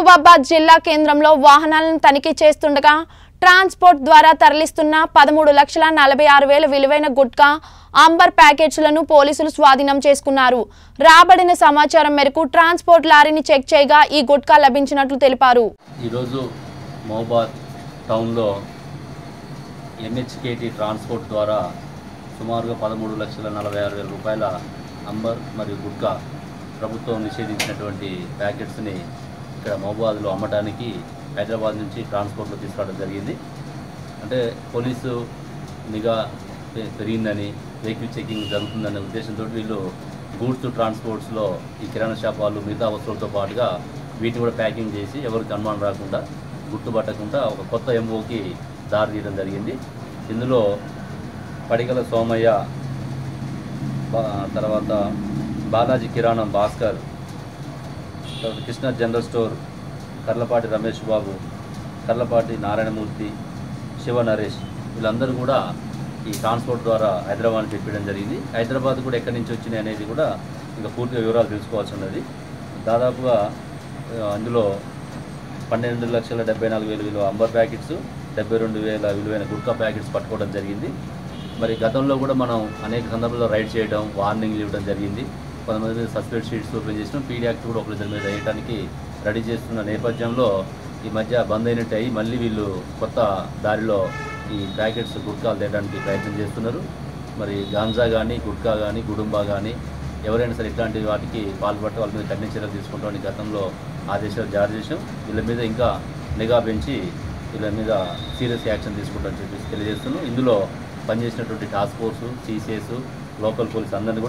మహబూబాబాద్ జిల్లా కేంద్రంలో వాహనాలను తనిఖీ చేస్తుండగా ట్రాన్స్పోర్ట్ ద్వారా తరలిస్తున్న పదమూడు లక్షల నలభై ఆరు వేల విలువైన గుట్కా అంబర్ ప్యాకెట్స్లను పోలీసులు స్వాధీనం చేసుకున్నారు రాబడిన సమాచారం మేరకు ట్రాన్స్పోర్ట్ లారీని చెక్ చేయగా ఈ గుట్కా లభించినట్లు తెలిపారు ఈరోజు మహబాద్ టౌన్లో ఎన్హెచ్కేటి ట్రాన్స్పోర్ట్ ద్వారా సుమారుగా పదమూడు లక్షల నలభై ఆరు వేల రూపాయల అంబర్ మరియు గుట్కా ప్రభుత్వం నిషేధించినటువంటి ప్యాకెట్స్ని ఇక్కడ మహబాద్లో అమ్మడానికి హైదరాబాద్ నుంచి ట్రాన్స్పోర్ట్లో తీసుకురావడం జరిగింది అంటే పోలీసు నిఘా పె- పెరిగిందని వెహికల్ చెకింగ్ జరుగుతుందనే ఉద్దేశంతో వీళ్ళు గూడ్స్ ట్రాన్స్పోర్ట్స్లో ఈ కిరాణా షాప్ వాళ్ళు మిగతా వస్తువులతో పాటుగా వీటిని కూడా ప్యాకింగ్ చేసి ఎవరికి అనుమానం రాకుండా గుర్తుపట్టకుండా ఒక కొత్త ఎంఓకి దారి తీయడం జరిగింది ఇందులో పడిగల సోమయ్య బా- తర్వాత బాలాజీ కిరాణం భాస్కర్ తర్వాత కృష్ణ జనరల్ స్టోర్ కర్లపాటి రమేష్ బాబు కర్లపాటి నారాయణమూర్తి శివ నరేష్ వీళ్ళందరూ కూడా ఈ ట్రాన్స్పోర్ట్ ద్వారా హైదరాబాద్ పెట్టడం జరిగింది హైదరాబాద్ కూడా ఎక్కడి నుంచి వచ్చినాయి అనేది కూడా ఇంకా పూర్తిగా వివరాలు తెలుసుకోవాల్సి ఉన్నది దాదాపుగా ఆ, అందులో పన్నెండు లక్షల డెబ్బై నాలుగు వేలు విలువ అంబర్ ప్యాకెట్స్ డెబ్బై రెండు వేల విలువైన గుట్కా ప్యాకెట్స్ పట్టుకోవడం జరిగింది మరి గతంలో కూడా మనం అనేక సందర్భాల్లో రైడ్ చేయడం వార్నింగ్లు ఇవ్వడం జరిగింది కొంతమంది మీద సస్పెండ్ షీట్స్ ఓపెన్ చేసినాం పీడీ యాక్ట్ కూడా ఒకరిద్దరి మీద వేయడానికి రెడీ చేస్తున్న నేపథ్యంలో ఈ మధ్య బంద్ అయినట్టు అయ్యి మళ్ళీ వీళ్ళు కొత్త దారిలో ఈ ప్యాకెట్స్ గుట్కాలు తేయడానికి ప్రయత్నం చేస్తున్నారు మరి గాంజా కానీ గుట్కా కానీ గుడుంబా కానీ ఎవరైనా సరే ఇట్లాంటి వాటికి పాల్పడితే వాళ్ళ మీద కఠిన చర్యలు తీసుకుంటామని గతంలో ఆదేశాలు జారీ చేసాం వీళ్ళ మీద ఇంకా నిఘా పెంచి వీళ్ళ మీద సీరియస్ యాక్షన్ తీసుకుంటామని చెప్పేసి తెలియజేస్తున్నాం ఇందులో పనిచేసినటువంటి task force CCS local police అందరినీ కూడా